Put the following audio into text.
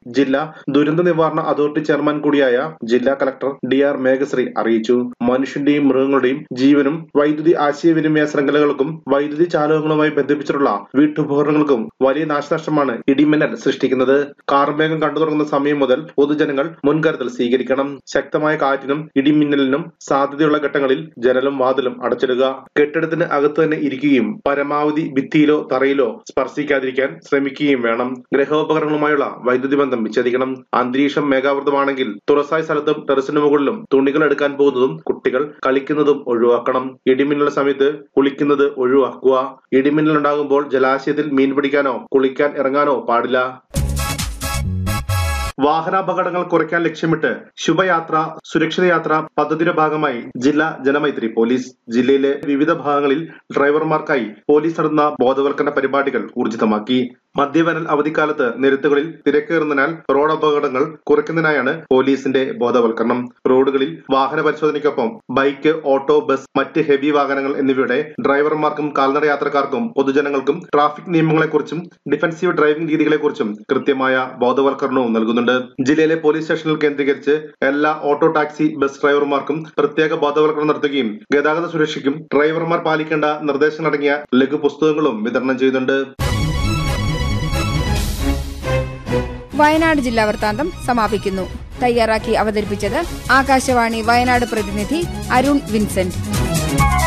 ജില്ലാ ദുരന്ത നിവാരണ അതോറിറ്റി ചെയർമാൻ കൂടിയായ ജില്ലാ കളക്ടർ ഡി ആർ മേഘശ്രീ അറിയിച്ചു മനുഷ്യന്റെയും മൃഗങ്ങളുടെയും ജീവനും വൈദ്യുതി ആശയവിനിമയ ശൃംഖലകൾക്കും വൈദ്യുതി ചാലകങ്ങളുമായി ബന്ധിപ്പിച്ചിട്ടുള്ള വീട്ടുപകരണങ്ങൾക്കും വലിയ നാശനഷ്ടമാണ് ഇടിമിന്നൽ സൃഷ്ടിക്കുന്നത് കാർമേഘം കണ്ടു തുടങ്ങുന്ന സമയം മുതൽ പൊതുജനങ്ങൾ മുൻകരുതൽ സ്വീകരിക്കണം ശക്തമായ കാറ്റിനും ഇടിമിന്നലിനും സാധ്യതയുള്ള ഘട്ടങ്ങളിൽ ജനലും വാതിലും അടച്ചിടുക കെട്ടിടത്തിന് അകത്ത് തന്നെ ഇരിക്കുകയും പരമാവധി ഭിത്തിയിലോ തറയിലോ സ്പർശിക്കാതിരിക്കാൻ ശ്രമിക്കുകയും വേണം ഗ്രഹോപകരണങ്ങളുമായുള്ള വൈദ്യുതി ബന്ധം വിച്ഛേദിക്കണം അന്തരീക്ഷം മേഘാവൃതമാണെങ്കിൽ തുറസായ സ്ഥലത്തും ടെറസിന് മുകളിലും തുണികൾ എടുക്കാൻ പോകുന്നതും കുട്ടികൾ കളിക്കുന്നതും ഒഴിവാക്കണം ഇടിമിന്നൽ സമയത്ത് കുളിക്കുന്നത് ഒഴിവാക്കുക ഇടിമിന്നൽ ഉണ്ടാകുമ്പോൾ ജലാശയത്തിൽ മീൻ പിടിക്കാനോ കുളിക്കാൻ ഇറങ്ങാനോ പാടില്ല വാഹനാപകടങ്ങൾ കുറയ്ക്കാൻ ലക്ഷ്യമിട്ട് ശുഭയാത്ര സുരക്ഷിത യാത്ര പദ്ധതിയുടെ ഭാഗമായി ജില്ലാ ജനമൈത്രി പോലീസ് ജില്ലയിലെ വിവിധ ഭാഗങ്ങളിൽ ഡ്രൈവർമാർക്കായി പോലീസ് നടത്തുന്ന ബോധവൽക്കരണ പരിപാടികൾ ഊർജിതമാക്കി മധ്യവേനൽ അവധിക്കാലത്ത് നിരത്തുകളിൽ തിരക്കേറുന്നതിനാൽ റോഡ് അപകടങ്ങൾ കുറയ്ക്കുന്നതിനായാണ് പോലീസിന്റെ ബോധവൽക്കരണം റോഡുകളിൽ വാഹന പരിശോധനയ്ക്കൊപ്പം ബൈക്ക് ഓട്ടോ ബസ് മറ്റ് ഹെവി വാഹനങ്ങൾ എന്നിവയുടെ ഡ്രൈവർമാർക്കും കാൽനട യാത്രക്കാർക്കും പൊതുജനങ്ങൾക്കും ട്രാഫിക് നിയമങ്ങളെക്കുറിച്ചും ഡിഫൻസീവ് ഡ്രൈവിംഗ് രീതികളെക്കുറിച്ചും കൃത്യമായ ബോധവൽക്കരണവും നൽകുന്നുണ്ട് ജില്ലയിലെ പോലീസ് സ്റ്റേഷനിൽ കേന്ദ്രീകരിച്ച് എല്ലാ ഓട്ടോ ടാക്സി ബസ് ഡ്രൈവർമാർക്കും പ്രത്യേക ബോധവൽക്കരണം നടത്തുകയും ഗതാഗത സുരക്ഷയ്ക്കും ഡ്രൈവർമാർ പാലിക്കേണ്ട നിർദ്ദേശങ്ങളടങ്ങിയ ലഘു പുസ്തകങ്ങളും വിതരണം ചെയ്യുന്നുണ്ട് വയനാട് ജില്ലാ വൃത്താന്തം സമാപിക്കുന്നു തയ്യാറാക്കി അവതരിപ്പിച്ചത് ആകാശവാണി വയനാട് പ്രതിനിധി അരുൺ വിൻസെന്റ്